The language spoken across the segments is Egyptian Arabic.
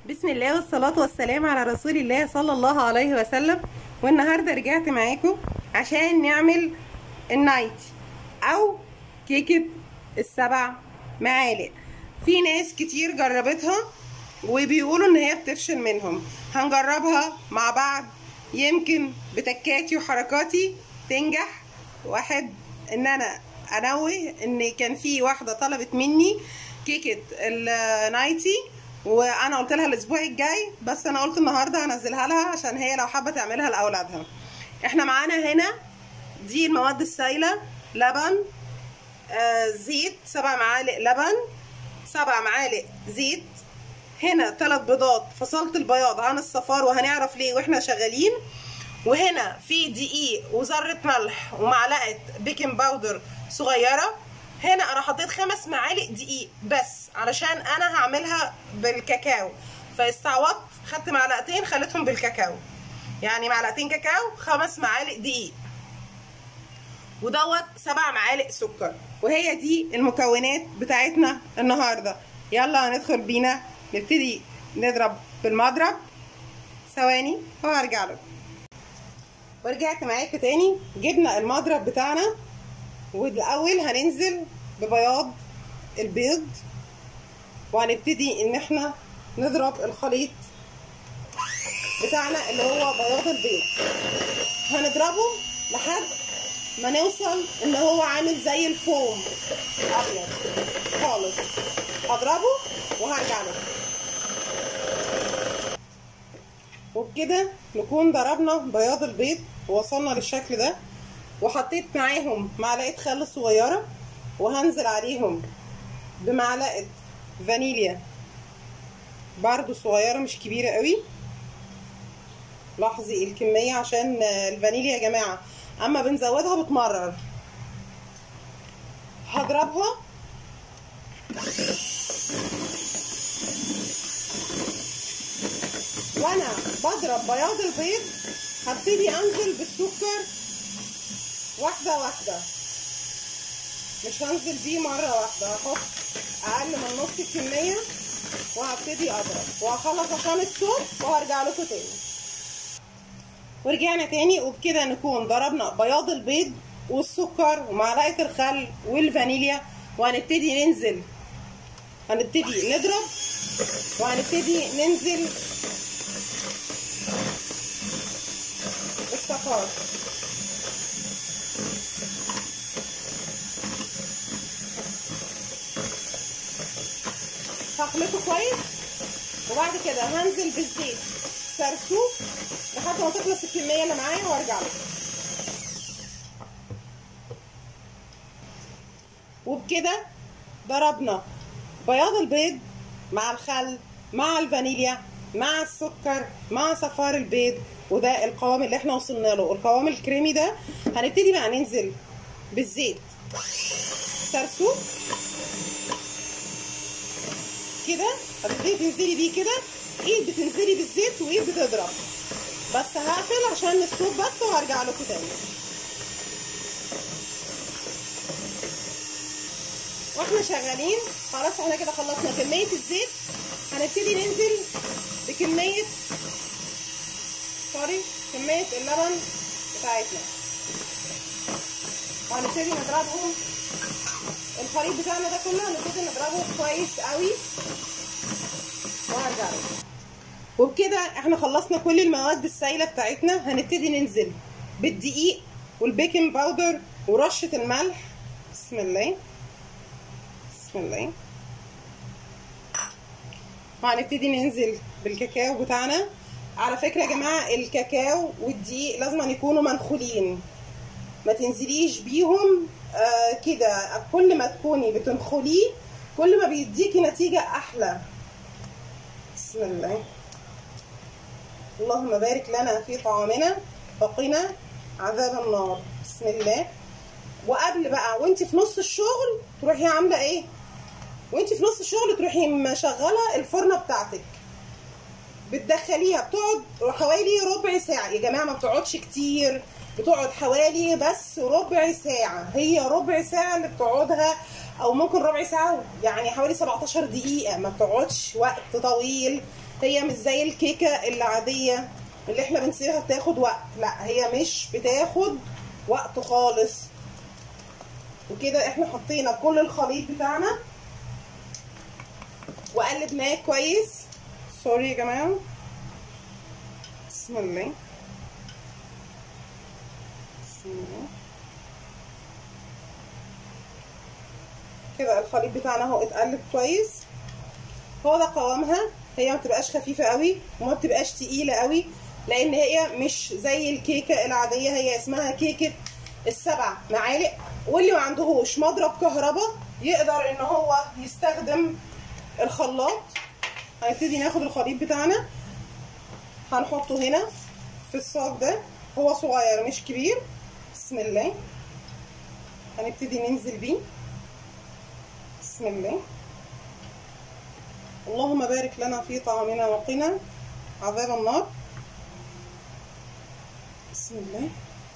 بسم الله والصلاة والسلام على رسول الله صلى الله عليه وسلم والنهاردة رجعت معاكم عشان نعمل النايتي أو كيكة السبع معالق في ناس كتير جربتها وبيقولوا ان هي بتفشل منهم هنجربها مع بعض يمكن بتكاتي وحركاتي تنجح واحد ان انا انوه ان كان في واحده طلبت مني كيكه النايتي وانا قلت لها الاسبوع الجاي بس انا قلت النهارده هنزلها لها عشان هي لو حابه تعملها لاولادها احنا معانا هنا دي المواد السائله لبن آه زيت سبع معالق لبن سبع معالق زيت هنا ثلاث بيضات فصلت البياض عن الصفار وهنعرف ليه واحنا شغالين وهنا في دقيق وذره ملح ومعلقه بيكنج باودر صغيره هنا انا حطيت خمس معالق دقيق بس علشان انا هعملها بالكاكاو فاستعوضت خدت معلقتين خليتهم بالكاكاو يعني معلقتين كاكاو خمس معالق دقيق ودوت سبع معالق سكر وهي دي المكونات بتاعتنا النهارده يلا هندخل بينا نبتدي نضرب بالمضرب ثواني وهرجع لكم ورجعت معاكم تاني جبنا المضرب بتاعنا والاول هننزل ببياض البيض وهنبتدي ان احنا نضرب الخليط بتاعنا اللي هو بياض البيض هنضربه لحد ما نوصل ان هو عامل زي الفوم ابيض خالص هضربه وهرجع لكم وبكده نكون ضربنا بياض البيض ووصلنا للشكل ده وحطيت معاهم معلقه خل صغيره وهنزل عليهم بمعلقه فانيليا برضو صغيره مش كبيره قوي لاحظي الكميه عشان الفانيليا يا جماعه اما بنزودها بتمرر هضربها وانا بضرب بياض البيض هبتدي انزل بالسكر واحده واحده مش هنزل بيه مره واحده هحط اقل من نص الكميه وهبتدي اضرب وهخلص عشان الصوت وهرجع لكم تاني ورجعنا تاني وبكده نكون ضربنا بياض البيض والسكر ومعلقه الخل والفانيليا وهنبتدي ننزل هنبتدي نضرب وهنبتدي ننزل بالصفار هخلطه كويس وبعد كده هنزل بالزيت سرسوب لحد ما تخلص الكميه اللي معايا وارجع لكم وبكده ضربنا بياض البيض مع الخل مع الفانيليا مع السكر مع صفار البيض وده القوام اللي احنا وصلنا له القوام الكريمي ده هنبتدي بقى ننزل بالزيت سرسوب كده هتبتدي تنزلي بيه كده ايد بتنزلي بالزيت وايد بتضرب بس هقفل عشان الصوت بس وهرجع لكم تاني واحنا شغالين خلاص احنا كده خلصنا كميه الزيت هنبتدي ننزل بكميه سوري كميه اللبن بتاعتنا وهنبتدي نضربهم الخليط بتاعنا ده كله هنبتدي نضربه كويس قوي وهرجع لكم وبكده احنا خلصنا كل المواد السائله بتاعتنا هنبتدي ننزل بالدقيق والبيكنج باودر ورشه الملح بسم الله بسم الله وهنبتدي ننزل بالكاكاو بتاعنا على فكره يا جماعه الكاكاو والدقيق لازم يكونوا منخولين ما تنزليش بيهم آه كده كل ما تكوني بتنخليه كل ما بيديكي نتيجه احلى بسم الله اللهم بارك لنا في طعامنا وقنا عذاب النار بسم الله وقبل بقى وانت في نص الشغل تروحي عامله ايه وانت في نص الشغل تروحي مشغله الفرنه بتاعتك بتدخليها بتقعد حوالي ربع ساعه يا جماعه ما بتقعدش كتير بتقعد حوالي بس ربع ساعه هي ربع ساعه اللي بتقعدها او ممكن ربع ساعه يعني حوالي 17 دقيقه ما بتقعدش وقت طويل هي مش زي الكيكه العاديه اللي احنا بنسيبها بتاخد وقت لا هي مش بتاخد وقت خالص وكده احنا حطينا كل الخليط بتاعنا وقلبناه كويس سوري يا جماعه بسم الله بسم الله كده الخليط بتاعنا اهو اتقلب كويس هو ده قوامها هي ما بتبقاش خفيفه قوي وما بتبقاش تقيله قوي لان هي مش زي الكيكه العاديه هي اسمها كيكه السبع معالق واللي ما عندهوش مضرب كهرباء يقدر ان هو يستخدم الخلاط هنبتدي ناخد الخليط بتاعنا هنحطه هنا في الصاج ده هو صغير مش كبير بسم الله هنبتدي ننزل بيه بسم الله اللهم بارك لنا في طعامنا وقنا عذاب النار بسم الله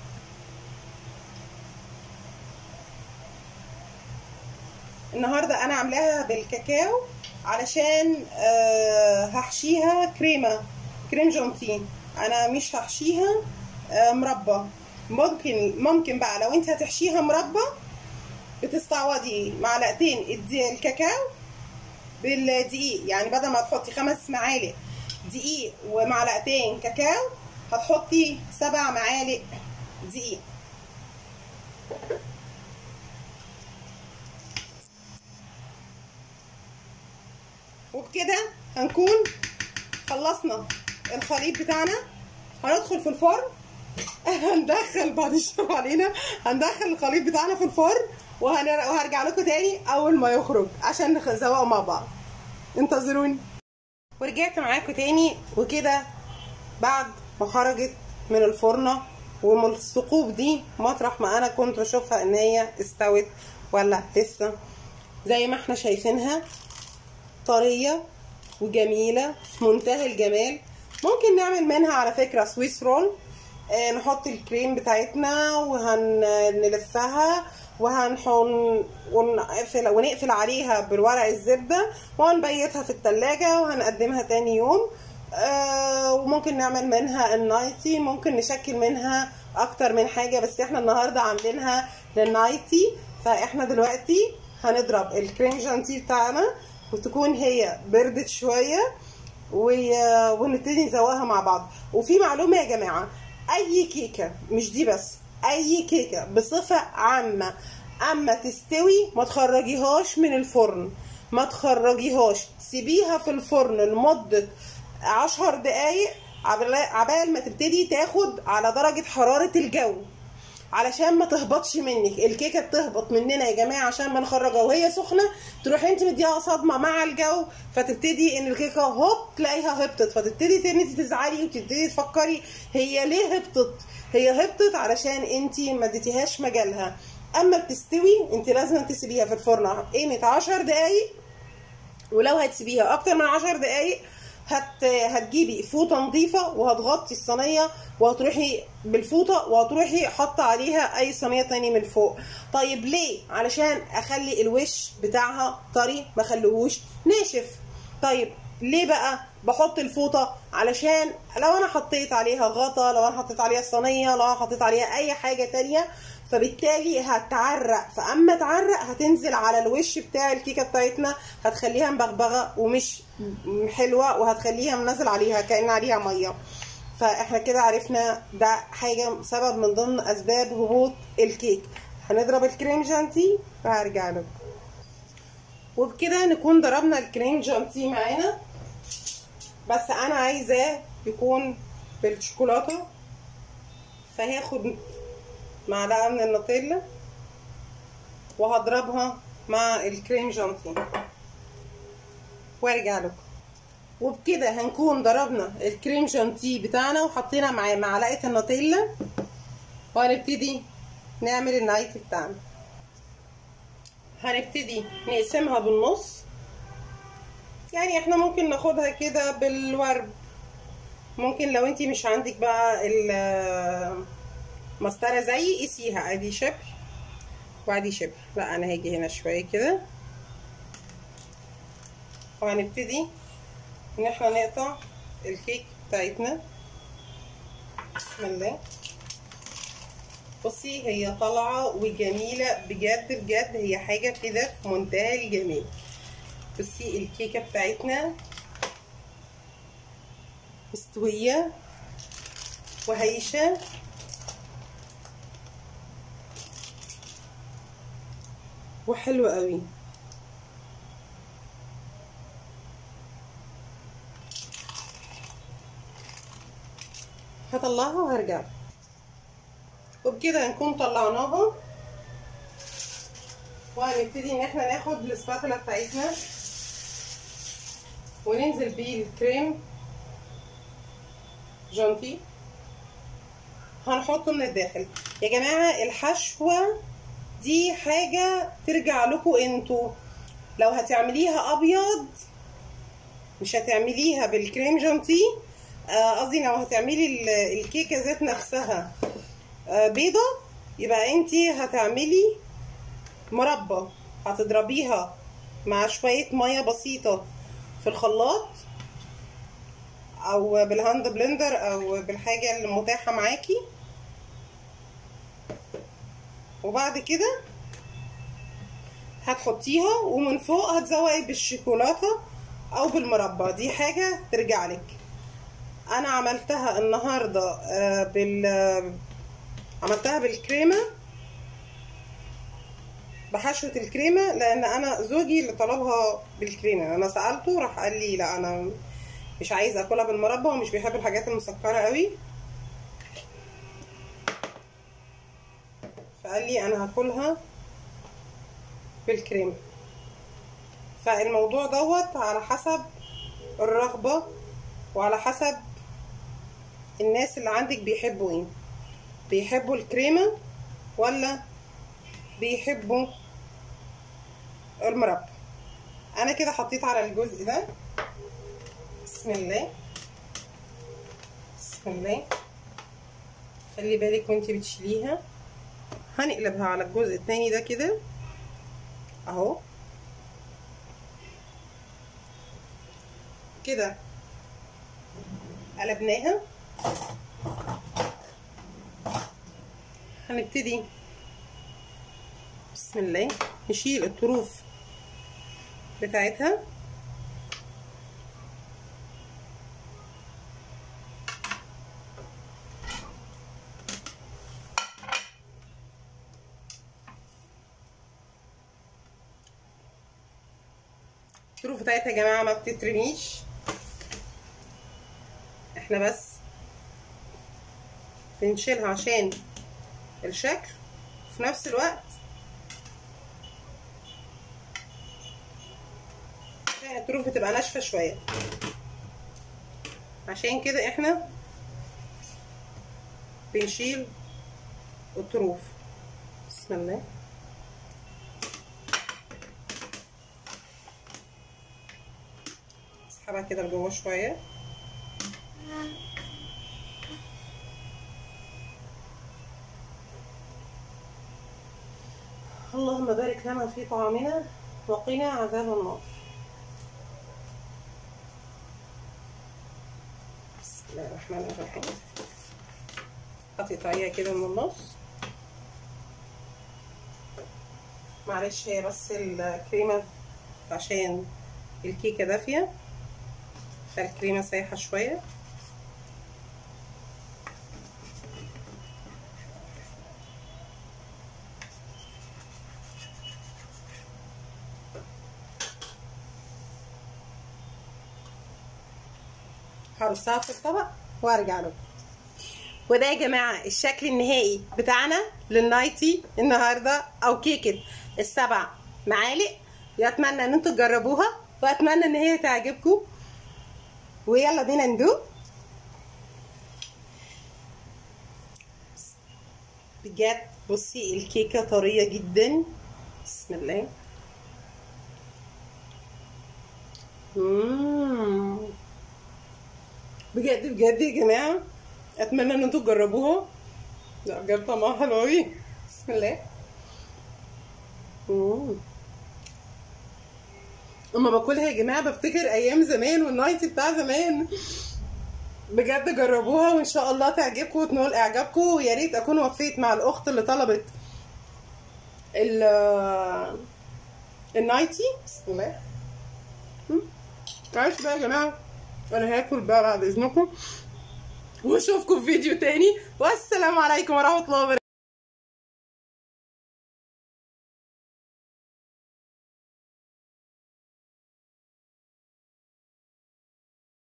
النهارده انا عاملاها بالكاكاو علشان أه هحشيها كريمه كريم جانتين انا مش هحشيها أه مربى ممكن ممكن بقى لو انت هتحشيها مربى بتستعوضي معلقتين الكاكاو بالدقيق يعني بدل ما تحطي خمس معالق دقيق ومعلقتين كاكاو هتحطي سبع معالق دقيق وبكده هنكون خلصنا الخليط بتاعنا هندخل في الفرن هندخل بعد الشر علينا هندخل الخليط بتاعنا في الفرن وهرجع لكم تاني اول ما يخرج عشان نزوقه مع بعض انتظروني ورجعت معاكم تاني وكده بعد ما خرجت من الفرنة ومن الثقوب دي مطرح ما انا كنت بشوفها ان هي استوت ولا لسه زي ما احنا شايفينها طرية وجميلة في منتهى الجمال ممكن نعمل منها على فكرة سويس رول اه نحط الكريم بتاعتنا وهنلفها وهنحن ونقفل ونقفل عليها بالورق الزبدة وهنبيتها في التلاجة وهنقدمها تاني يوم آه وممكن نعمل منها النايتي ممكن نشكل منها اكتر من حاجة بس احنا النهاردة عاملينها للنايتي فاحنا دلوقتي هنضرب الكريم جانتي بتاعنا وتكون هي بردت شوية ونبتدي نزوقها مع بعض وفي معلومة يا جماعة اي كيكة مش دي بس اي كيكة بصفة عامة اما تستوي ما تخرجيهاش من الفرن ما تخرجيهاش سيبيها في الفرن لمدة عشر دقايق عبال ما تبتدي تاخد على درجة حرارة الجو علشان ما تهبطش منك الكيكه بتهبط مننا يا جماعه عشان ما نخرجها وهي سخنه تروح انت مديها صدمه مع الجو فتبتدي ان الكيكه هوب تلاقيها هبطت فتبتدي انت تزعلي وتبتدي تفكري هي ليه هبطت هي هبطت علشان انت ما اديتيهاش مجالها اما بتستوي انت لازم تسيبيها في الفرن قيمه 10 دقايق ولو هتسيبيها اكتر من 10 دقايق هت هتجيبي فوطه نظيفه وهتغطي الصينيه وهتروحي بالفوطه وهتروحي حاطه عليها اي صينيه تاني من فوق طيب ليه علشان اخلي الوش بتاعها طري ما اخليهوش ناشف طيب ليه بقى بحط الفوطه علشان لو انا حطيت عليها غطا لو انا حطيت عليها صينيه لو انا حطيت عليها اي حاجه تانية فبالتالي هتعرق فاما تعرق هتنزل على الوش بتاع الكيكه بتاعتنا هتخليها مبغبغه ومش حلوه وهتخليها منزل عليها كان عليها ميه فاحنا كده عرفنا ده حاجه سبب من ضمن اسباب هبوط الكيك هنضرب الكريم جانتي وهرجع لكم وبكده نكون ضربنا الكريم جانتي معانا بس انا عايزاه يكون بالشوكولاته فهاخد معلقه من النوتيلا وهضربها مع الكريم جانتي وارجع لكم وبكده هنكون ضربنا الكريم جانتي بتاعنا وحطينا معاه معلقه النوتيلا وهنبتدي نعمل النايت بتاعنا هنبتدي نقسمها بالنص يعني احنا ممكن ناخدها كده بالورب ممكن لو انتي مش عندك بقى المسطره زي قيسيها ادي شبر وادي شبر لا انا هاجي هنا شويه كده وهنبتدي ان احنا نقطع الكيك بتاعتنا بسم الله بصي هي طالعه وجميله بجد بجد هي حاجه كده في منتهى الجمال بصي الكيكه بتاعتنا مستويه وهيشه وحلوه قوي هطلعها وهرجع وبكده نكون طلعناها وهنبتدي ان احنا ناخد الاسباتولا بتاعتنا وننزل بيه الكريم جانتي هنحطه من الداخل يا جماعه الحشوه دي حاجه ترجع لكم انتوا لو هتعمليها ابيض مش هتعمليها بالكريم جانتي قصدي لو هتعملي الكيكه ذات نفسها بيضه يبقى انتي هتعملي مربى هتضربيها مع شويه ميه بسيطه في الخلاط او بالهاند بلندر او بالحاجه المتاحه معاكي وبعد كده هتحطيها ومن فوق هتزوقي بالشوكولاته او بالمربى دي حاجه ترجع لك انا عملتها النهارده بال عملتها بالكريمه بحشوه الكريمه لان انا زوجي اللي طلبها بالكريمه انا سالته راح قال لي لا انا مش عايز اكلها بالمربى ومش بيحب الحاجات المسكره قوي فقال لي انا هاكلها بالكريمه فالموضوع دوت على حسب الرغبه وعلى حسب الناس اللي عندك بيحبوا ايه بيحبوا الكريمة ولا بيحبوا المربى انا كده حطيت على الجزء ده بسم الله بسم الله خلي بالك وانتي بتشيليها هنقلبها على الجزء التاني ده كده اهو كده قلبناها هنبتدي بسم الله نشيل الطروف بتاعتها الطروف بتاعتها يا جماعه ما بتترميش احنا بس بنشيلها عشان الشكل وفي نفس الوقت عشان الطروف بتبقى ناشفه شويه عشان كده احنا بنشيل الطروف بسم الله اسحبها كده لجوه شويه اللهم بارك لنا في طعامنا وقنا عذاب النار بسم الله الرحمن الرحيم قطعيها كده من النص معلش هي بس الكريمة عشان الكيكة دافية فالكريمة سايحة شوية هرصها في الطبق وارجع لكم وده يا جماعه الشكل النهائي بتاعنا للنايتي النهارده او كيكه السبع معالق واتمنى ان انتوا تجربوها واتمنى ان هي تعجبكم ويلا بينا ندوق بجد بصي الكيكه طريه جدا بسم الله مم. بجد بجد يا جماعه اتمنى ان انتوا تجربوها لا بجد طعمها حلو قوي بسم الله مم. اما باكلها يا جماعه بفتكر ايام زمان والنايتي بتاع زمان بجد جربوها وان شاء الله تعجبكم وتنول اعجابكم ويا ريت اكون وفيت مع الاخت اللي طلبت ال النايتي بسم الله هم؟ معلش بقى يا جماعه انا هاكل بقى بعد اذنكم واشوفكم في فيديو تاني والسلام عليكم ورحمه الله وبركاته